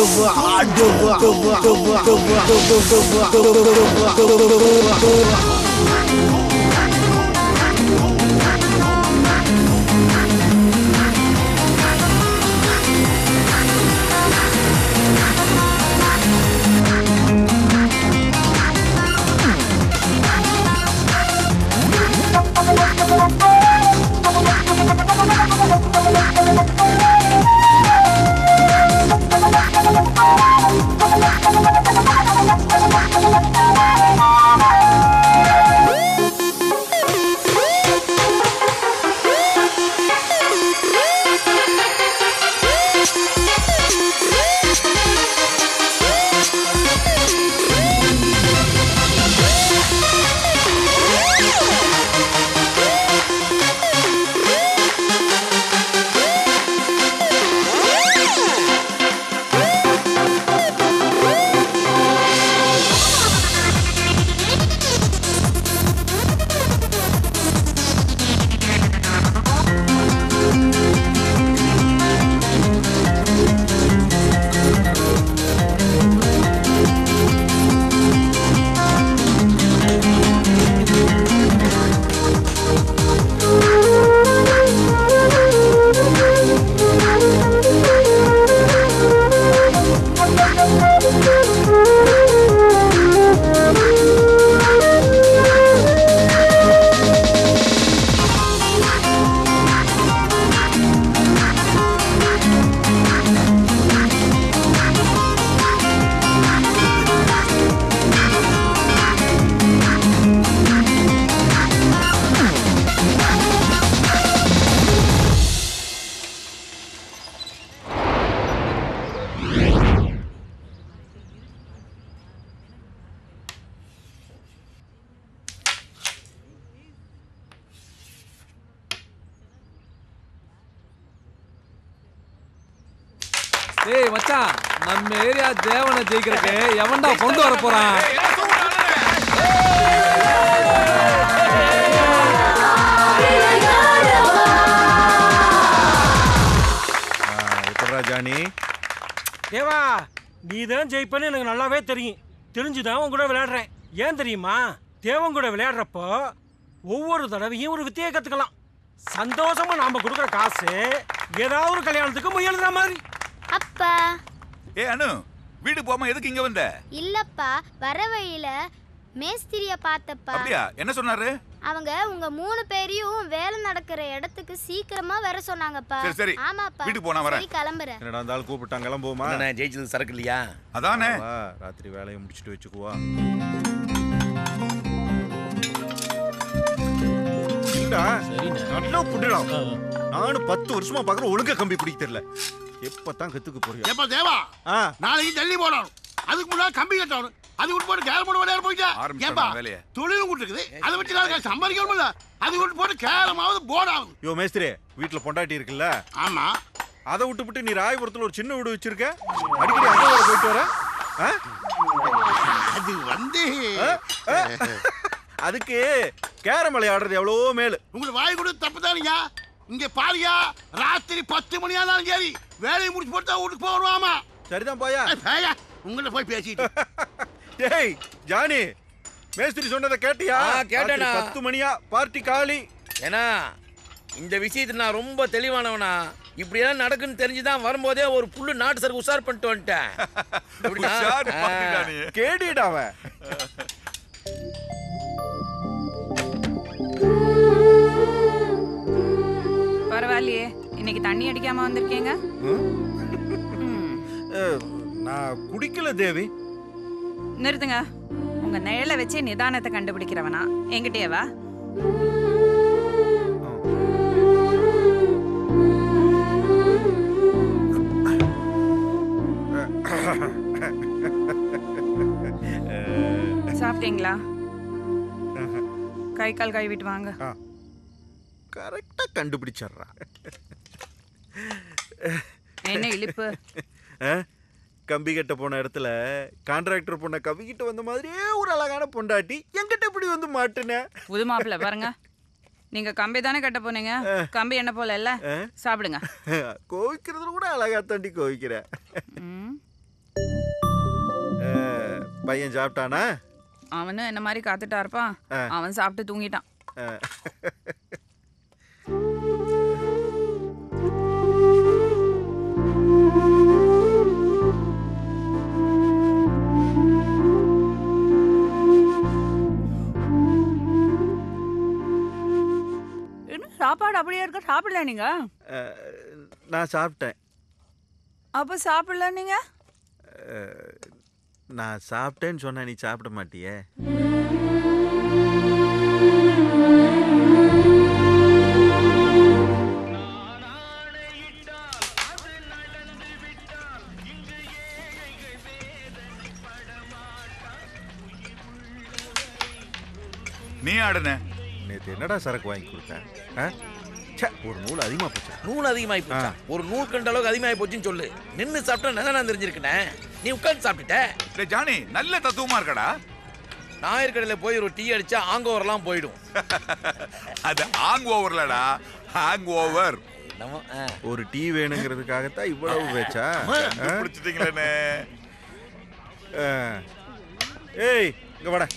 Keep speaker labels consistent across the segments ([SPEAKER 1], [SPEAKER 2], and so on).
[SPEAKER 1] ஏய் மச்சான் நம்ம ஏரியா தேவனை ஜெயிக்கிறதுக்கு எவன்டா கொண்டு வர போறான்
[SPEAKER 2] எப்படா ஜானி
[SPEAKER 3] தேவா நீ தான் ஜெயிப்பேன்னு எனக்கு நல்லாவே தெரியும் தெரிஞ்சுதான் உன் கூட விளையாடுறேன் ஏன் தெரியுமா தேவன் கூட விளையாடுறப்போ ஒவ்வொரு தடவையும் ஒரு வித்தையை கத்துக்கலாம் சந்தோஷமா நாம கொடுக்குற காசு ஏதாவது ஒரு கல்யாணத்துக்கு முயலுற மாதிரி
[SPEAKER 4] அப்பா
[SPEAKER 5] ஏ அனு வீடு போகாம எதுக்கு இங்க வந்த
[SPEAKER 4] இல்லப்பா வர வழியில மேஸ்திரிய பார்த்தப்பா
[SPEAKER 5] அப்படியா என்ன சொன்னாரு
[SPEAKER 4] அவங்க உங்க மூணு பேரையும் வேலை நடக்கிற இடத்துக்கு சீக்கிரமா வர சொன்னாங்கப்பா
[SPEAKER 5] சரி, சரி.
[SPEAKER 4] ஆமாப்பா
[SPEAKER 5] வீட்டுக்கு போனா வரேன்.
[SPEAKER 4] சரி கிளம்புறேன்
[SPEAKER 2] என்னடா இருந்தாலும் கூப்பிட்டாங்க கிளம்புவோமா
[SPEAKER 6] என்ன ஜெயிச்சது சரக்கு இல்லையா
[SPEAKER 5] அதானே
[SPEAKER 2] வா, ராத்திரி வேலையை முடிச்சிட்டு வச்சுக்குவா இல்லடா, நல்லா புட்டுடா நானும் பத்து வருஷமா பாக்குற ஒழுங்கா கம்பி பிடிக்க தெரியல எப்பதான் கத்துக்க போறியா
[SPEAKER 7] ஏப்பா தேவா
[SPEAKER 2] ஆ,
[SPEAKER 7] நாளைக்கு டெல்லி போடணும் அதுக்கு முன்னாடி கம்பி கட்டணும் அது விட்டு போட்டு கேரம் போட விளையாட போயிட்டா
[SPEAKER 5] ஆரம்பிச்சிட்டாங்க
[SPEAKER 7] ஏப்பா
[SPEAKER 5] வேலையை.
[SPEAKER 7] தொழிலும் கொடுத்துருக்குது அதை வச்சு நாளைக்கு சம்பாதிக்கணும்ல அது விட்டு போட்டு கேரமாவது போர்ட் ஆகுது
[SPEAKER 2] யோ மேஸ்திரி வீட்டுல பொண்டாட்டி இருக்குல்ல
[SPEAKER 7] ஆமா
[SPEAKER 2] அதை விட்டுப்புட்டு நீ ராயபுரத்துல ஒரு சின்ன வீடு வச்சிருக்க அடிக்கடி அங்க வர போயிட்டு வர ஆ?
[SPEAKER 7] அது வந்து
[SPEAKER 2] ஆ? ஆ? அதுக்கு கேரம் விளையாடுறது எவ்வளவோ மேலு
[SPEAKER 7] உங்களுக்கு வாய் கொடுத்து தப்பு தானுங்க இங்க பாருயா ராத்திரி பத்து மணி ஆனாலும் சரி வேலையை முடிச்சு போட்டு தான் வீட்டுக்கு போகணுமாமா
[SPEAKER 2] சரிதான் போயா
[SPEAKER 7] ஏயா உங்கள்ட்ட போய் பேசிட்டு
[SPEAKER 2] டேய் ஜானி மேஸ்திரி சொன்னதை கேட்டியா
[SPEAKER 6] ஆ, கேட்டேனா.
[SPEAKER 2] ராத்திரி பத்து மணியா பார்ட்டி காலி
[SPEAKER 6] ஏன்னா இந்த விஷயத்துல நான் ரொம்ப தெளிவானவனா இப்படியெல்லாம் நடக்குன்னு தெரிஞ்சுதான் வரும்போதே ஒரு புல்லு நாட்டு சருக்கு உஷார் பண்ணிட்டு வந்துட்டேன் எப்படிடா?
[SPEAKER 5] உஷாரு
[SPEAKER 6] ஆ.
[SPEAKER 5] பாத்துடா நீ.
[SPEAKER 2] கேடிடா அவன்
[SPEAKER 8] பரவாயில்லையே இன்னைக்கு தண்ணி அடிக்காம வந்திருக்கீங்க ம்,
[SPEAKER 2] அஹ், நான் குடிக்கல தேவி
[SPEAKER 8] நிறுத்துங்க உங்க நிழலை வச்சு நிதானத்தை கண்டுபிடிக்கிறவனா என்கிட்டயே வா சாப்பிட்டீங்களா கை கால் கழுவிட்டு வாங்க
[SPEAKER 2] கரெக்டா கண்டுபிடிச்சிடுறா
[SPEAKER 8] என்ன இழிப்பு
[SPEAKER 2] அஹ், கம்பி கட்ட போன இடத்துல கான்ட்ராக்டர் பொண்ணை கவிக்கிட்ட வந்த மாதிரியே ஒரு அழகான பொண்டாட்டி என்கிட்ட இப்படி வந்து மாட்டுன
[SPEAKER 8] புது மாப்பிள்ள பாருங்க நீங்க கம்பி தானே கட்ட போனீங்க கம்பி என்ன போல இல்ல சாப்பிடுங்க
[SPEAKER 2] கோவிக்கிறதுல கூட அழகா தாண்டி கோவிக்கிற
[SPEAKER 8] ம்,
[SPEAKER 2] பையன் சாப்பிட்டானா
[SPEAKER 8] அவனும் என்ன மாதிரி காத்துட்டா இருப்பான்
[SPEAKER 2] ஆ.
[SPEAKER 8] அவன் சாப்பிட்டு தூங்கிட்டான்
[SPEAKER 2] அஹ்,
[SPEAKER 8] இன்னும் சாப்பாடு அப்படியே இருக்க சாப்பிடல நீங்க
[SPEAKER 2] அஹ், நான் சாப்பிட்டேன்
[SPEAKER 8] அப்ப சாப்பிடல நீங்க
[SPEAKER 2] அஹ், நான் சாப்பிட்டேன்னு சொன்னா நீ சாப்பிட மாட்டியே
[SPEAKER 5] நீ ஆடுன
[SPEAKER 2] நேற்று என்னடா சரக்கு வாங்கி கொடுத்தேன் ஆ? ச்சே, ஒரு நூல் அதிகமாக போச்சா
[SPEAKER 6] நூல் அதிகமாகி போச்சா ஒரு நூல் கண்ட அளவுக்கு அதிகமாகி போச்சுன்னு சொல்லு நின்னு சாப்பிட்டா நல்லா நான் தெரிஞ்சிருக்கனே நீ உட்கார்ந்து சாப்பிட்டுட்ட
[SPEAKER 5] டேய் ஜானி நல்ல தத்துவமா இருக்கடா
[SPEAKER 6] ஞாயிறு கடையில் போய் ஒரு டீ அடிச்சா ஆங்கோவர்லாம் போயிடும்
[SPEAKER 5] அது ஆங் ஓவர்லடா ஹாங் ஓவர்
[SPEAKER 6] நம்ம ஆ.
[SPEAKER 2] ஒரு டீ வேணுங்கிறதுக்காகத்தான் இவ்வளவு பேச்சா ஆ?
[SPEAKER 5] பிடிச்சிட்டீங்களே
[SPEAKER 2] ஆ. ஏய் இங்க வாடா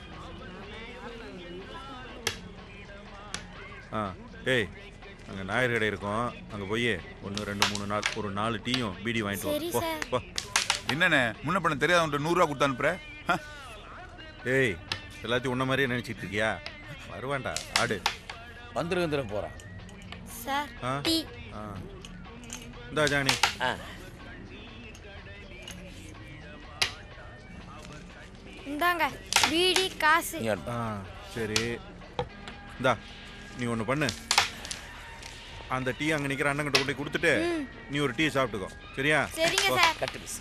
[SPEAKER 2] ஆ ஏய் அங்கே ஞாயிறு கடை இருக்கும் அங்கே போய் ஒன்று ரெண்டு மூணு நாள் ஒரு நாலு டீயும் பீடி வாங்கிட்டு
[SPEAKER 4] சரி,
[SPEAKER 2] வா. போ
[SPEAKER 4] சார்.
[SPEAKER 5] போ என்னண்ணே முன்ன பண்ண தெரியாதவன்ட்ட நூறுரூவா கொடுத்து அனுப்புற ஹ?
[SPEAKER 2] ஏய் எல்லாத்தையும் உன்ன மாதிரியே நினச்சிட்டு இருக்கியா வருவான்டா ஆடு
[SPEAKER 6] வந்துரு வந்துட போறான்
[SPEAKER 4] சார்
[SPEAKER 2] ஆ
[SPEAKER 4] டீ
[SPEAKER 2] ஆ இந்தா ஜானி
[SPEAKER 6] ஆ
[SPEAKER 4] இந்தாங்க பீடி காசு
[SPEAKER 6] நீ அனுப்பு.
[SPEAKER 2] ஆ சரி இந்தா நீ ஒன்று பண்ணு அந்த டீ அங்கே நிற்கிற அண்ணங்கிட்ட கொண்டு போய் கொடுத்துட்டு
[SPEAKER 4] ம்.
[SPEAKER 2] நீ ஒரு டீ சாப்பிட்டுக்கோ சரியா
[SPEAKER 4] சரிங்க சார்
[SPEAKER 6] கட்டு பீஸ்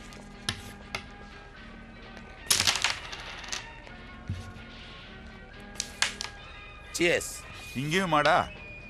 [SPEAKER 6] சியர்ஸ்
[SPEAKER 5] இங்கேயும் மாடா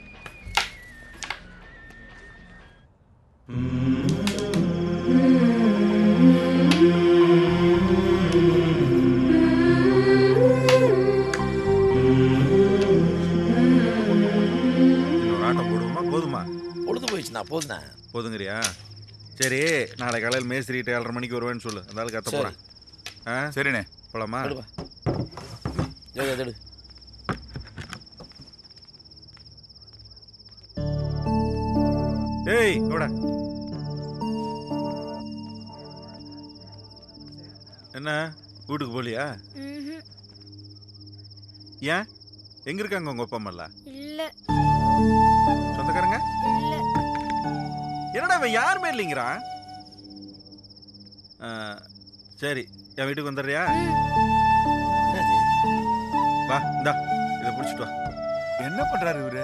[SPEAKER 2] இன்னொரு ஆட்டம் போடுவோமா போதுமா
[SPEAKER 6] பொழுது போயிடுச்சுண்ணா போதுண்ணா
[SPEAKER 2] போதுங்கிறியா சரி நாளை காலையில் மேஸ்திரிகிட்ட ஏழரை மணிக்கு வருவேன்னு சொல்லு அந்த ஆள் கத்த
[SPEAKER 6] சரி.
[SPEAKER 2] போகிறேன் ஆ
[SPEAKER 5] சரிண்ணே
[SPEAKER 2] போலாமா
[SPEAKER 6] எடுப்பா எடு, எடு, எடு.
[SPEAKER 2] ஏய் கூட என்ன வீட்டுக்கு போலியா
[SPEAKER 4] ம்ஹும்.
[SPEAKER 2] ஏன் எங்க இருக்காங்க உங்க அப்பா அம்மாலாம்
[SPEAKER 4] இல்ல
[SPEAKER 2] சொந்தக்காரங்க
[SPEAKER 4] இல்ல
[SPEAKER 2] என்னடா அவன் யாருமே இல்லைங்கிறான் ஆ, சரி என் வீட்டுக்கு வந்துடுறியா
[SPEAKER 6] என்னது?
[SPEAKER 2] வா இந்தா இதை பிடிச்சிட்டு வா
[SPEAKER 5] என்ன பண்றாரு இவரு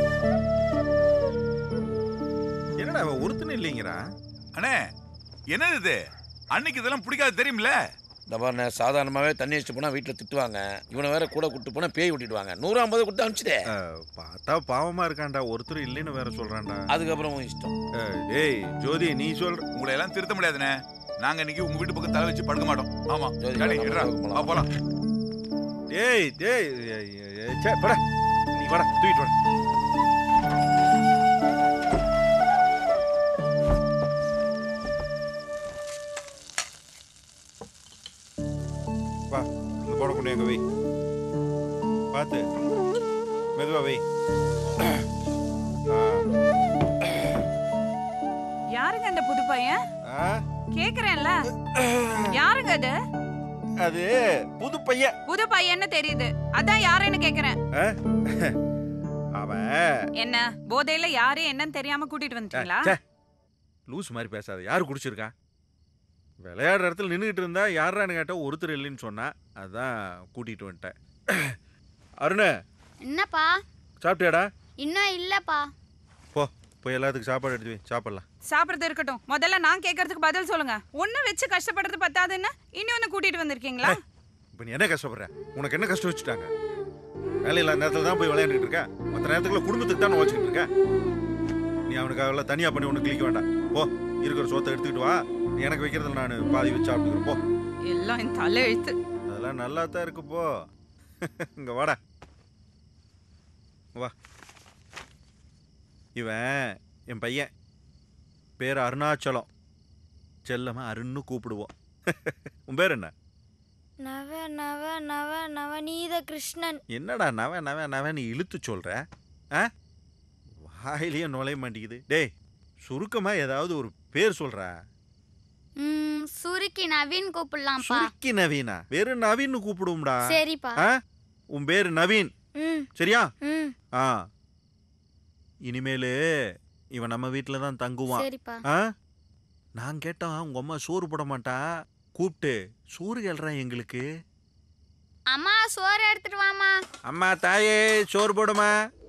[SPEAKER 2] என்னடா அவன் ஒருத்தனும் இல்லைங்கிறான்
[SPEAKER 5] அண்ணே என்னது இது அன்னைக்கு இதெல்லாம் பிடிக்காது தெரியுமில்ல
[SPEAKER 6] இந்த பாருண்ணே சாதாரணமாகவே தண்ணி வச்சுட்டு போனால் வீட்டில் திட்டுவாங்க இவனை வேற கூட கூட்டு போனால் பேய் விட்டுடுவாங்க நூறு ஐம்பது கொடுத்து அனுப்பிச்சிட்டே
[SPEAKER 2] ஆ, பார்த்தா பாவமா இருக்கான்டா ஒருத்தர் இல்லைன்னு வேற சொல்றான்டா
[SPEAKER 6] அதுக்கப்புறம் உன் இஷ்டம்
[SPEAKER 2] ஆ, டேய் ஜோதி நீ சொல்ற
[SPEAKER 5] உங்களை எல்லாம் திருத்த முடியாதுண்ணே நாங்க இன்னைக்கு உங்க வீட்டு பக்கம் தலை வச்சு படுக்க மாட்டோம் ஆமா
[SPEAKER 6] சரி,
[SPEAKER 5] ஜானி
[SPEAKER 6] நம்ம
[SPEAKER 5] எடுறா
[SPEAKER 6] போலாம்.
[SPEAKER 5] வா போலாம்
[SPEAKER 2] டேய் டேய் ஏய், ஏய், ஏய், சே போடா நீ வாடா தூக்கிட்டு வாடா வா இந்த போட கொண்டு எங்க வை பார்த்து மெதுவா வை ஆ,
[SPEAKER 8] யாருங்க அந்த புது பையன்
[SPEAKER 2] ஆ,
[SPEAKER 8] கேக்குறேன்ல யாருங்க அது
[SPEAKER 2] அது புது பையன்
[SPEAKER 8] புது பையன்னு தெரியுது அதான் யாருன்னு கேக்குறேன்
[SPEAKER 2] அவன்
[SPEAKER 8] என்ன போதையில யாரு என்னன்னு தெரியாம கூட்டிட்டு வந்துட்டீங்களா
[SPEAKER 2] ச்சே, லூஸ் மாதிரி பேசாத யார் குடிச்சிருக்கா விளையாடுற இடத்துல நின்றுக்கிட்டு இருந்தா யாரான்னு கேட்டா ஒருத்தர் இல்லைன்னு சொன்னா அதான் கூட்டிட்டு வந்துட்டேன் அருண்
[SPEAKER 4] என்னப்பா
[SPEAKER 2] சாப்பிட்டியாடா
[SPEAKER 4] இன்னும் இல்லப்பா
[SPEAKER 2] போ போய் எல்லாத்துக்கும் சாப்பாடு எடுத்து வை சாப்பிடலாம்
[SPEAKER 8] சாப்பிடுறது இருக்கட்டும் முதல்ல நான் கேக்குறதுக்கு பதில் சொல்லுங்க ஒண்ணு வச்சு கஷ்டப்படுறது பத்தாதுன்னு இன்னொன்னு கூட்டிட்டு வந்திருக்கீங்களா
[SPEAKER 2] இப்போ நீ என்ன கஷ்டப்படுற உனக்கு என்ன கஷ்டம் வச்சுட்டாங்க வேலை இல்லாத நேரத்தில் தான் போய் விளையாண்டுட்டு இருக்க மற்ற நேரத்துக்குள்ள குடும்பத்துக்கு தான் வச்சுக்கிட்டு இருக்க நீ அவனுக்காக எல்லாம் தனியாக பண்ணி ஒன்று கிளிக்க வேண்டாம் போ இருக்கிற சோத்தை எடுத்துக்கிட்டு வா நீ எனக்கு வைக்கிறதுல நான் பாதி வச்சு சாப்பிட்டுக்கிறேன் போ
[SPEAKER 8] எல்லாம் என் தலை எழுத்து
[SPEAKER 2] அதெல்லாம் நல்லா தான் இருக்கு போ இங்க வாடா வா இவன் என் பையன் பேர் அருணாச்சலம் செல்லமா அருண்னு கூப்பிடுவோம் உன் பேர் என்ன
[SPEAKER 4] நவ நவ நவ நவநீத கிருஷ்ணன்
[SPEAKER 2] என்னடா நவ நவ நவன்னு இழுத்து சொல்ற ஆ வாயிலேயே நுழைய மாட்டேங்குது டேய் சுருக்கமா ஏதாவது ஒரு பேர் சொல்றா
[SPEAKER 4] ம், சுருக்கி நவீன் கூப்பிடலாம்ப்பா
[SPEAKER 2] சுருக்கி நவீனா வெறும் நவீன் கூப்பிடுவோம்டா
[SPEAKER 4] சரிப்பா
[SPEAKER 2] ஆ உன் பேரு நவீன்
[SPEAKER 4] ம்
[SPEAKER 2] சரியா
[SPEAKER 4] ம்
[SPEAKER 2] ஆ இனிமேலு இவன் நம்ம வீட்டில் தான் தங்குவான்
[SPEAKER 4] சரிப்பா
[SPEAKER 2] ஆ நான் கேட்டோம் உங்க அம்மா சோறு போட மாட்டா கூப்பிட்டு சோறு கேள்றான் எங்களுக்கு
[SPEAKER 4] அம்மா சோறு எடுத்துட்டு வாமா
[SPEAKER 2] அம்மா தாயே சோறு போடுமா